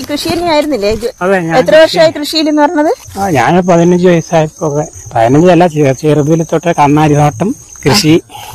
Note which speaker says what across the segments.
Speaker 1: കൃഷി തന്നെയായിരുന്നില്ലേ ഇത്
Speaker 2: അതെ ഞാൻ
Speaker 1: എത്ര വർഷമായി കൃഷിയിൽ എന്ന് പറഞ്ഞത്
Speaker 2: ആ ഞാൻ പതിനഞ്ച് വയസ്സായപ്പോ പതിനഞ്ചല്ല ചെ- ചെറുതിൽ തൊട്ട് കന്നാരി തോട്ടം കൃഷി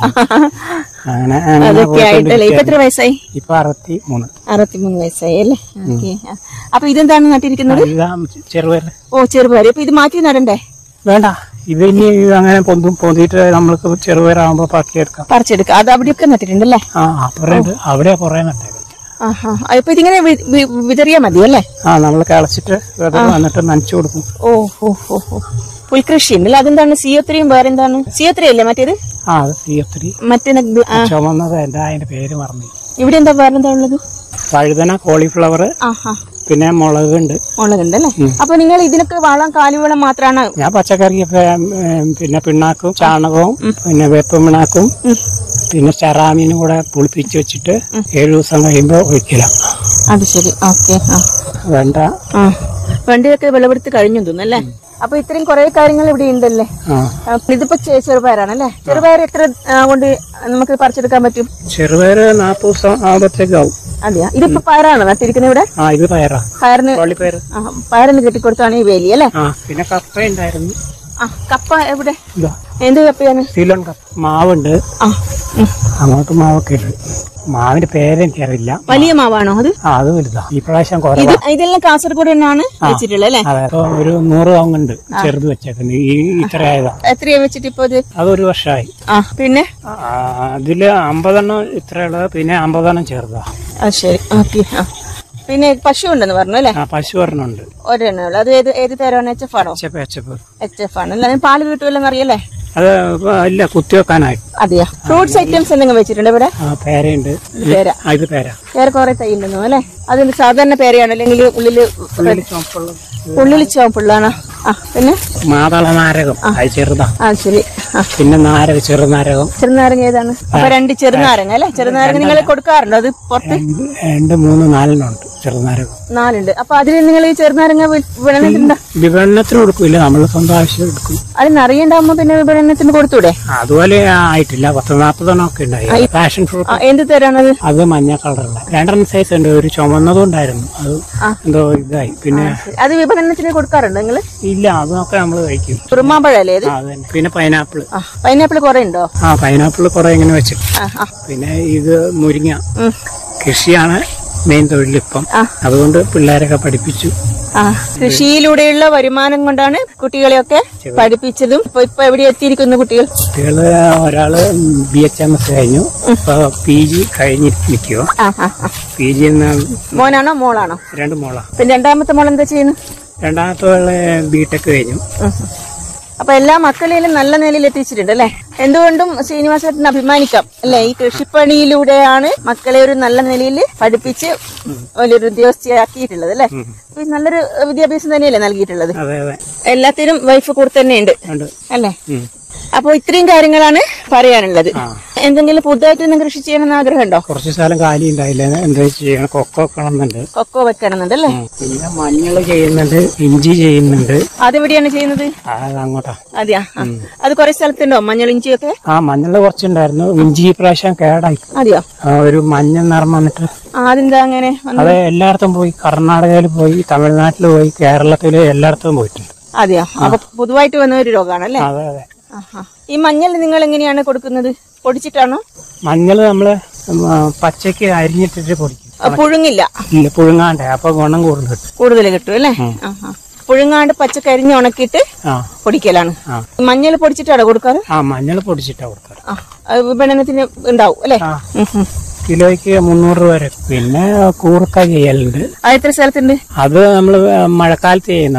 Speaker 2: അങ്ങനെ അങ്ങനെ
Speaker 1: അതൊക്കെ ആയിട്ടല്ലേ ഇപ്പൊ
Speaker 2: പോയിക്കൊണ്ടിരിക്കുകയാണ്.
Speaker 1: എത്ര വയസ്സായി
Speaker 2: ഇപ്പൊ അറുപത്തി മൂന്ന്
Speaker 1: അറുപത്തിമൂന്ന് വയസ്സായി അല്ലേ ഓക്കെ അപ്പൊ ഇതെന്താണ് നട്ടിരിക്കുന്നത്
Speaker 2: ഇതാ ചെറുപയർ
Speaker 1: ഓ ചെറുപയർ ഇപ്പൊ ഇത് മാറ്റി നടണ്ടേ
Speaker 2: വേണ്ട ഇത് ഇനി അങ്ങനെ പൊന്തും പൊന്തിയിട്ട് നമ്മൾക്ക് ചെറുപയറാകുമ്പോ പാക്കിയെടുക്കാം
Speaker 1: പറിച്ചെടുക്കുക അത് അവിടെയൊക്കെ നട്ടിട്ടുണ്ടല്ലേ
Speaker 2: ആ അപ്പുറം അവിടെ കുറെ നട്ടേക്കും
Speaker 1: ആഹാ ഇപ്പൊ ഇതിങ്ങനെ വി- വി- വിതറിയാ മതി അല്ലേ
Speaker 2: ആ നമ്മൾ കിളച്ചിട്ട് വെതർ വന്നിട്ട് നനച്ചു കൊടുക്കും
Speaker 1: ഓ ഓ ഓ ഓ പുൽകൃഷി ഉണ്ടല്ലോ അതെന്താണ് സിയോത്രിയും വേറെ എന്താണ് സിയോത്രി അല്ലേ മറ്റേത്
Speaker 2: ആ അത് തീയത്തിരി
Speaker 1: മറ്റേ ന- ആ,
Speaker 2: ചുമന്നത് എന്താ അതിന്റെ പേര് മറന്നു
Speaker 1: ഇവിടെ എന്താ വേറെ എന്താ ഉള്ളത്
Speaker 2: വഴുതന കോളിഫ്ലവർ
Speaker 1: ആഹാ
Speaker 2: പിന്നെ മുളകുണ്ട്
Speaker 1: മുളകുണ്ടല്ലേ അപ്പൊ നിങ്ങൾ ഇതിനൊക്കെ വളം കാലിവളം മാത്രമാണ്
Speaker 2: ഞാൻ പച്ചക്കറി പിന്നെ പിണ്ണാക്കും ചാണകവും പിന്നെ വേപ്പ് പിണ്ണാക്കും പിന്നെ ചെറാമീനും കൂടെ പുളിപ്പിച്ച് വെച്ചിട്ട് ഏഴു ദിവസം കഴിയുമ്പോൾ ഒഴിക്കലാം
Speaker 1: അത് ശരി ഓക്കെ ആ
Speaker 2: വേണ്ട
Speaker 1: ആ വണ്ടിയൊക്കെ വിളവെടുത്ത് കഴിഞ്ഞു തോന്നുന്നല്ലേ അപ്പൊ ഇത്രയും കുറെ കാര്യങ്ങൾ ഇവിടെ ഉണ്ടല്ലേ
Speaker 2: ആ
Speaker 1: ആ, ഇതിപ്പോ ചെ- ചെറുപയറാണല്ലേ ചെറുപയർ എത്ര ആ, കൊണ്ട് നമുക്ക് പറിച്ചെടുക്കാൻ പറ്റും
Speaker 2: ചെറുപയർ നാൽപ്പത് ദിവസം ആകുമ്പോഴത്തേക്കാവും
Speaker 1: അതെയാ ഇതിപ്പോ പയറാണ് നട്ടിരിക്കുന്നത് ഇവിടെ
Speaker 2: ആ ഇത് പയറാ
Speaker 1: പയറിന്
Speaker 2: കോളിപ്പയർ
Speaker 1: ആ, പയറിന് കെട്ടിക്കൊടുത്താണ് ഈ വേലി അല്ലേ
Speaker 2: ആ പിന്നെ കപ്പ ഉണ്ടായിരുന്നു
Speaker 1: ആ കപ്പ എവിടെ
Speaker 2: ഇതാ
Speaker 1: എന്ത് കപ്പയാണ്
Speaker 2: സീലോൺ കപ്പ മാവുണ്ട്
Speaker 1: ആ ഉം.
Speaker 2: അങ്ങോട്ട് മാവൊക്കെ ഉണ്ട് മാവിന്റെ പേരെനിക്കറിയില്ല
Speaker 1: വലിയ മാവാണോ അത്
Speaker 2: ആ അത് വലുതാ ഈ പ്രാവശ്യം
Speaker 1: ഇത്
Speaker 2: കുറവാ
Speaker 1: ഇതെല്ലാം കാസർഗോഡ് തന്നെയാണ് വെച്ചിട്ടുള്ളത് അല്ലേ
Speaker 2: അതെ അപ്പൊ ഒരു നൂറ് കവുങ്ങുണ്ട് ചെറുത് വെച്ചേക്കുന്നത് ഈ ഇത്രയായതാ
Speaker 1: എത്രയാ വെച്ചിട്ട് ഇപ്പൊ ഇത്
Speaker 2: അതൊരു വർഷമായി
Speaker 1: ആ പിന്നെ
Speaker 2: ആ, അതില് അമ്പതെണ്ണം ഇത്രയുള്ളത് പിന്നെ അമ്പതെണ്ണം ചെറുതാ
Speaker 1: ആ ശരി ഓക്കെ ആ പിന്നെ പശു ഉണ്ടെന്ന് പറഞ്ഞു അല്ലേ
Speaker 2: ആ പശു ഒരെണ്ണമുണ്ട്
Speaker 1: ഒരെണ്ണേ ഉള്ളു അത് ഏത് ഏത് തരമാണ് എച്ച് എഫ് ആണോ
Speaker 2: എച്ചപ്പ് എച്ചപ്പ്
Speaker 1: എച്ച് എഫ് ആണ് അല്ല അതിന് പാല് കിട്ടുമല്ലോ അറിയല്ലേ
Speaker 2: അത് ഇപ്പൊ ഇല്ല കുത്തിവെക്കാനായി
Speaker 1: അതെയാ ഫ്രൂട്ട്സ് ഐറ്റംസ് എന്തെങ്കിലും വെച്ചിട്ടുണ്ട് ഇവിടെ
Speaker 2: ആ പേരയുണ്ട്
Speaker 1: പേര
Speaker 2: ആ, ഇത് പേര
Speaker 1: വേറെ കുറെ തൈ ഉണ്ടെന്നു അല്ലേ അതിന് സാധാരണ പേരയാണ് അല്ലെങ്കിൽ ഉള്ളില്
Speaker 2: ഉള്ളില് ചുവപ്പുള്ള
Speaker 1: ഉള്ളിൽ ചുവപ്പുള്ളതാണ് ആ പിന്നെ
Speaker 2: മാതള നാരകം അത് ചെറുതാ
Speaker 1: ആ ശരി ആ
Speaker 2: പിന്നെ നാരക ചെറുനാരകം
Speaker 1: ചെറുനാരങ്ങ ഏതാണ് അപ്പൊ രണ്ട് ചെറുനാരങ്ങ അല്ലെ ചെറുനാരങ്ങ നിങ്ങൾ കൊടുക്കാറുണ്ടോ അത് പുറത്ത്
Speaker 2: രണ്ട് രണ്ട് മൂന്ന് നാലെണ്ണമുണ്ട് ചെറുനാരകം
Speaker 1: നാലുണ്ട് അപ്പൊ അതിൽ നിങ്ങൾ ഈ ചെറുനാരങ്ങ വിപണനത്തിനുണ്ടോ
Speaker 2: വിപണനത്തിന് കൊടുക്കില്ല നമ്മൾ സ്വന്തം ആവശ്യം എടുക്കും
Speaker 1: അത് നിറയുണ്ടാവുമ്പോ പിന്നെ വിപണനത്തിന് കൊടുത്തൂടെ
Speaker 2: അതുപോലെ ആയിട്ടില്ല പത്ത് നാൽപ്പതെണ്ണം ഒക്കെ ഉണ്ടായി പാഷൻ ഫ്രൂട്ട്
Speaker 1: ആ, എന്ത് തരാണത്
Speaker 2: അത് മഞ്ഞ കളറുള്ള രണ്ടെണ്ണം സൈസ് ഉണ്ട് ഒരു ചുമന്നതും ഉണ്ടായിരുന്നു അത് എന്തോ ഇതായി പിന്നെ
Speaker 1: അത് വിപണനത്തിന് കൊടുക്കാറുണ്ടോ നിങ്ങൾ
Speaker 2: ഇല്ല അതൊക്കെ നമ്മൾ കഴിക്കും
Speaker 1: കുറുമാമ്പഴല്ലേ ഇത്
Speaker 2: ആ അതന്നെ പിന്നെ പൈനാപ്പിൾ
Speaker 1: ആ പൈനാപ്പിൾ കുറെ ഉണ്ടോ
Speaker 2: ആ പൈനാപ്പിൾ കുറെ ഇങ്ങനെ വെച്ചു
Speaker 1: ആ ആ
Speaker 2: പിന്നെ ഇത് മുരിങ്ങ
Speaker 1: ഉം.
Speaker 2: കൃഷിയാണ് മെയിൻ തൊഴിലിപ്പം
Speaker 1: ആ.
Speaker 2: അതുകൊണ്ട് പിള്ളേരൊക്കെ പഠിപ്പിച്ചു
Speaker 1: ആ കൃഷിയിലൂടെയുള്ള വരുമാനം കൊണ്ടാണ് കുട്ടികളെയൊക്കെ പഠിപ്പിച്ചതും ഇപ്പൊ ഇപ്പൊ എവിടെ എത്തിയിരിക്കുന്നു കുട്ടികൾ
Speaker 2: കുട്ടികള് ഒരാള് ബി എച്ച് എം എസ് കഴിഞ്ഞു ഇപ്പൊ പി ജി കഴിഞ്ഞ് നിൽക്കുക
Speaker 1: ആ ആ ആ
Speaker 2: പി ജി
Speaker 1: മോനാണോ മോളാണോ
Speaker 2: രണ്ട് മോളാ
Speaker 1: പിന്നെ രണ്ടാമത്തെ മോൾ എന്താ ചെയ്യുന്നു
Speaker 2: രണ്ടാമത്തെ ആള് ബി ടെക് കഴിഞ്ഞു
Speaker 1: ഉം. അപ്പൊ എല്ലാ മക്കളെയും നല്ല നിലയിൽ എത്തിച്ചിട്ടുണ്ട് അല്ലെ എന്തുകൊണ്ടും ശ്രീനിവാസേട്ടന് അഭിമാനിക്കാം അല്ലെ ഈ കൃഷിപ്പണിയിലൂടെയാണ് മക്കളെ ഒരു നല്ല നിലയിൽ പഠിപ്പിച്ച് വലിയൊരു ഉദ്യോഗസ്ഥയാക്കിയിട്ടുള്ളത് അല്ലെ അപ്പൊ ഈ നല്ലൊരു വിദ്യാഭ്യാസം തന്നെയല്ലേ നൽകിയിട്ടുള്ളത്
Speaker 2: അതെ അതെ
Speaker 1: എല്ലാത്തിനും വൈഫ് കൂടെ തന്നെയുണ്ട്
Speaker 2: ഉണ്ട്
Speaker 1: അല്ലേ
Speaker 2: ഉം.
Speaker 1: അപ്പൊ ഇത്രയും കാര്യങ്ങളാണ് പറയാനുള്ളത്
Speaker 2: ആ.
Speaker 1: എന്തെങ്കിലും പുതുതായിട്ടൊന്നും കൃഷി ചെയ്യണമെന്ന് ആഗ്രഹമുണ്ടോ
Speaker 2: കുറച്ച് സ്ഥലം കാലി ഉണ്ടായില്ല എന്താ ചെയ്യണം കൊക്കോ കളന്നുണ്ട്
Speaker 1: കൊക്കോ വെക്കണമെന്നുണ്ട് അല്ലേ
Speaker 2: പിന്നെ മഞ്ഞൾ ചെയ്യുന്നുണ്ട് ഇഞ്ചി ചെയ്യുന്നുണ്ട്
Speaker 1: അതെവിടെയാണ് ചെയ്യുന്നത്
Speaker 2: അത് അങ്ങോട്ടാ
Speaker 1: അതെയാ ആ. അത് കുറെ സ്ഥലത്തുണ്ടോ മഞ്ഞൾ ഇഞ്ചിയൊക്കെ
Speaker 2: ആ മഞ്ഞൾ കുറച്ചുണ്ടായിരുന്നു ഇഞ്ചി ഈ പ്രാവശ്യം കേടായി
Speaker 1: അതെയോ
Speaker 2: ആ, ഒരു മഞ്ഞ നിറം വന്നിട്ട്
Speaker 1: ആ, അതെന്താ അങ്ങനെ വന്നത്?
Speaker 2: അത് എല്ലായിടത്തും പോയി കർണാടകയിൽ പോയി തമിഴ്നാട്ടിൽ പോയി കേരളത്തിൽ എല്ലായിടത്തും പോയിട്ടുണ്ട്
Speaker 1: അതെയോ അപ്പൊ പൊതുവായിട്ട് വന്ന ഒരു രോഗമാണല്ലേ
Speaker 2: അതെ അതെ
Speaker 1: ആഹാ. ഈ മഞ്ഞൾ നിങ്ങൾ എങ്ങനെയാണ് കൊടുക്കുന്നത് പൊടിച്ചിട്ടാണോ
Speaker 2: മഞ്ഞൾ നമ്മള് ഉം, ആ, പച്ചയ്ക്ക് അരിഞ്ഞിട്ടിട്ട് പൊടിക്കും
Speaker 1: ആ, പുഴുങ്ങില്ല
Speaker 2: ഇല്ല പുഴുങ്ങാണ്ട് അപ്പൊ ഗുണം കൂടുതൽ കിട്ടും
Speaker 1: കൂടുതൽ കിട്ടും അല്ലേ ആഹാ. പുഴുങ്ങാണ്ട് പച്ചക്കരിഞ്ഞ് ഉണക്കിയിട്ട്
Speaker 2: ആ
Speaker 1: പൊടിക്കലാണ്
Speaker 2: ആ
Speaker 1: മഞ്ഞൾ പൊടിച്ചിട്ടാണോ കൊടുക്കാറ്
Speaker 2: ആ മഞ്ഞൾ പൊടിച്ചിട്ടാ കൊടുക്കാറ്
Speaker 1: ആ അത് വിപണനത്തിന് ഉണ്ടാവും അല്ലേ
Speaker 2: ആ
Speaker 1: ഉം, ഉം.
Speaker 2: കിലോയ്ക്ക് മുന്നൂറ് രൂപ വരെ പിന്നെ കൂർക്ക ചെയ്യലുണ്ട്
Speaker 1: അത് എത്ര സ്ഥലത്തുണ്ട്
Speaker 2: അത് നമ്മൾ മഴക്കാലത്ത് ചെയ്യുന്ന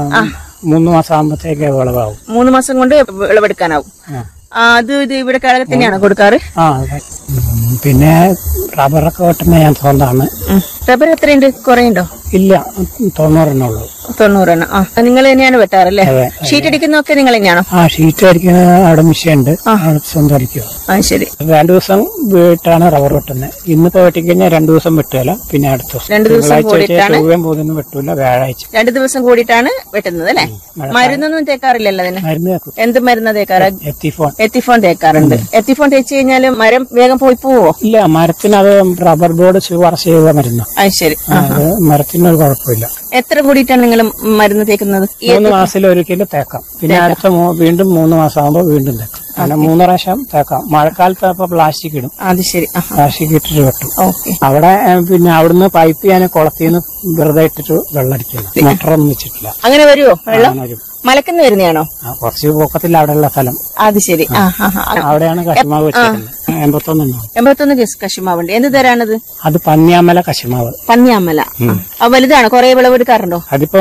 Speaker 2: മൂന്ന് മാസം ആകുമ്പോഴത്തേക്ക് വിളവാകും
Speaker 1: മൂന്ന് മാസം കൊണ്ട് വിളവെടുക്കാനാവും
Speaker 2: ആ.
Speaker 1: ആ, അത് ഇത് ഇവിടെ കേരളത്തിൽ തന്നെയാണോ കൊടുക്കാറ്
Speaker 2: ആ അതെ ഉം, പിന്നെ റബ്ബറൊക്കെ വെട്ടുന്ന ഞാൻ സ്വന്തമാണ്
Speaker 1: ഉം. റബ്ബർ എത്രയുണ്ട് കുറെ ഉണ്ടോ
Speaker 2: ഇല്ല തൊണ്ണൂറെണ്ണേ ഉള്ളൂ
Speaker 1: തൊണ്ണൂറെണ്ണം ആ നിങ്ങൾ തന്നെയാണ് വെട്ടാറല്ലേ
Speaker 2: അതെ
Speaker 1: ഷീറ്റ് അടിക്കുന്നതൊക്കെ നിങ്ങൾ തന്നെയാണോ
Speaker 2: ആ ഷീറ്റ് അടിക്കുന്ന അവിടെ മിഷ്യണ്ട് അവിടെ സ്വന്തം അടിക്കുക
Speaker 1: ആ ശരി
Speaker 2: രണ്ടു ദിവസം വീട്ടാണ് റബ്ബർ വെട്ടുന്നത് ഇന്നിപ്പോ വെട്ടിക്കഴിഞ്ഞാൽ രണ്ടു ദിവസം വെട്ടുകയില്ല പിന്നെ അടുത്ത ദിവസം
Speaker 1: രണ്ടു ദിവസം
Speaker 2: തിങ്കളാഴ്ച വെച്ച്
Speaker 1: കൂടിയിട്ടാണ്
Speaker 2: ചൊവ്വയും ബുധനും വെട്ടൂല വ്യാഴാഴ്ച
Speaker 1: രണ്ടു ദിവസം കൂടിയിട്ടാണ് വെട്ടുന്നത് അല്ലേ മരുന്നൊന്നും തേക്കാറില്ലല്ലോ അതിന്
Speaker 2: മരുന്ന് വെക്കും
Speaker 1: എന്ത് മരുന്നാ തേക്കാറ്
Speaker 2: എത്തിഫോൺ
Speaker 1: എത്തിഫോൺ തേക്കാറുണ്ട് എത്തിഫോൺ തേച്ച് കഴിഞ്ഞാൽ മരം വേഗം പോയി പോവോ
Speaker 2: ഇല്ല മരത്തിന് അത് റബ്ബർ ബോർഡ് ശുപാർശ ചെയ്ത മരുന്ന്
Speaker 1: അത് ശരി
Speaker 2: അത് മരത്തിനൊരു കുഴപ്പമില്ല
Speaker 1: എത്ര കൂടിയിട്ടാണ് നിങ്ങൾ മരുന്ന് തേക്കുന്നത് ഈ
Speaker 2: മൂന്ന് മാസത്തിൽ ഒരിക്കലും തേക്കാം പിന്നെ അടുത്ത മൂ- വീണ്ടും മൂന്ന് മാസം ആകുമ്പോൾ വീണ്ടും തേക്കാം അങ്ങനെ മൂന്ന് പ്രാവശ്യം തേക്കാം മഴക്കാലത്ത് അപ്പൊ പ്ലാസ്റ്റിക് ഇടും
Speaker 1: അത് ശരി ആ
Speaker 2: പ്ലാസ്റ്റിക് ഇട്ടിട്ട് വെട്ടും
Speaker 1: ഓക്കെ
Speaker 2: അവിടെ ഏ, പിന്നെ അവിടുന്ന് പൈപ്പ് ഞാൻ കുളത്തിന്ന് വെറുതെ ഇട്ടിട്ട് വെള്ളം അടിക്കുന്നു മോട്ടറൊന്നും വെച്ചിട്ടില്ല
Speaker 1: അങ്ങനെ വരുമോ വെള്ളം
Speaker 2: അങ്ങനെ വരും.
Speaker 1: മലക്കുന്ന് വരുന്നതാണോ
Speaker 2: ആ, കുറച്ച് പൊക്കത്തിൽ അവിടെയുള്ള സ്ഥലം
Speaker 1: അത് ശരി ആ ആ ആ.
Speaker 2: അവിടെയാണ് കശുമാവ് വെച്ചിട്ടുള്ളത് എൺപത്തൊന്നെണ്ണം
Speaker 1: എൺപത്തൊന്ന് കേസ് കശുമാവുണ്ട് എന്ത് തരാണത്
Speaker 2: അത് പന്നിയാമല കശുമാവ്
Speaker 1: പന്നിയാമല ആ. ആ, വലുതാണോ കുറെ വിളവെടുക്കാറുണ്ടോ
Speaker 2: അതിപ്പോ